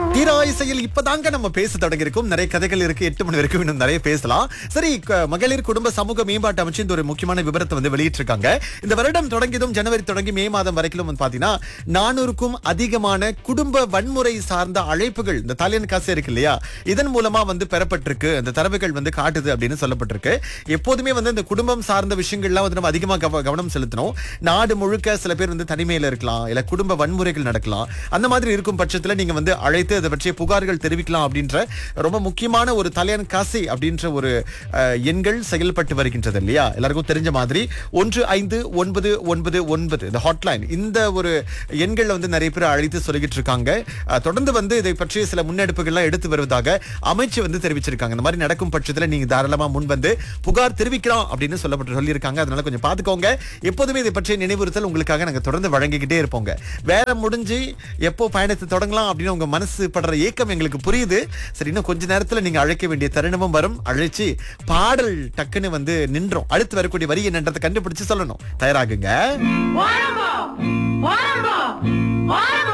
தீரா இசையில் இப்பதாங்க நம்ம பேச தொடங்கியிருக்கோம் நிறைய கதைகள் இருக்கு எட்டு மணி வரைக்கும் இன்னும் நிறைய பேசலாம் சரி க- மகளிர் குடும்ப சமூக மேம்பாட்டு அமைச்சு இந்த ஒரு முக்கியமான விவரத்தை வந்து வெளியிட்டிருக்காங்க இந்த வருடம் தொடங்கியதும் ஜனவரி தொடங்கி மே மாதம் வரைக்கும் வந்து பாத்தீங்கன்னா நானூறுக்கும் அதிகமான குடும்ப வன்முறை சார்ந்த அழைப்புகள் இந்த தாலியன் காசு இருக்கு இல்லையா இதன் மூலமா வந்து பெறப்பட்டிருக்கு அந்த தரவுகள் வந்து காட்டுது அப்படின்னு சொல்லப்பட்டிருக்கு எப்போதுமே வந்து இந்த குடும்பம் சார்ந்த விஷயங்கள்லாம் வந்து நம்ம அதிகமா கவ- கவனம் செலுத்தணும் நாடு முழுக்க சில பேர் வந்து தனிமையில இருக்கலாம் இல்ல குடும்ப வன்முறைகள் நடக்கலாம் அந்த மாதிரி இருக்கும் பட்சத்துல நீங்க வந்து அழைத்து அதை பற்றிய புகார்கள் தெரிவிக்கலாம் அப்படின்ற ரொம்ப முக்கியமான ஒரு தலையன் காசி அப்படின்ற ஒரு அஹ், எண்கள் செயல்பட்டு வருகின்றது இல்லையா எல்லாருக்கும் தெரிஞ்ச மாதிரி ஒன்று ஐந்து ஒன்பது ஒன்பது ஒன்பது இந்த ஹாட்லைன் இந்த ஒரு எண்கள்ல வந்து நிறைய பேர் அழைத்து சொல்லிக்கிட்டு இருக்காங்க அஹ், தொடர்ந்து வந்து இதை பற்றிய சில முன்னெடுப்புகள்லாம் எடுத்து வருவதாக அமைச்சு வந்து தெரிவிச்சிருக்காங்க இந்த மாதிரி நடக்கும் பட்சத்துல நீங்க தாராளமா முன் வந்து புகார் தெரிவிக்கலாம் அப்படின்னு சொல்லப்பட்டு சொல்லியிருக்காங்க அதனால கொஞ்சம் பாத்துக்கோங்க எப்போதுமே இதை பற்றிய நினைவுறுத்தல் உங்களுக்காக நாங்க தொடர்ந்து வழங்கிக்கிட்டே இருப்போங்க வேற முடிஞ்சு எப்போ பயணத்தை தொடங்கலாம் அப்படின்னு உங்க மனசு படுற ஏக்கம் எங்களுக்கு புரியுது சரி இன்னும் கொஞ்ச நேரத்துல நீங்க அழைக்க வேண்டிய தருணமும் வரும் அழைச்சு பாடல் டக்குன்னு வந்து நின்றோம் அடுத்து வரக்கூடிய வரி என்னன்றதை கண்டுபிடிச்சு சொல்லணும் தயாராகுங்க வாரம்போ வாரம்போ வாரம்போ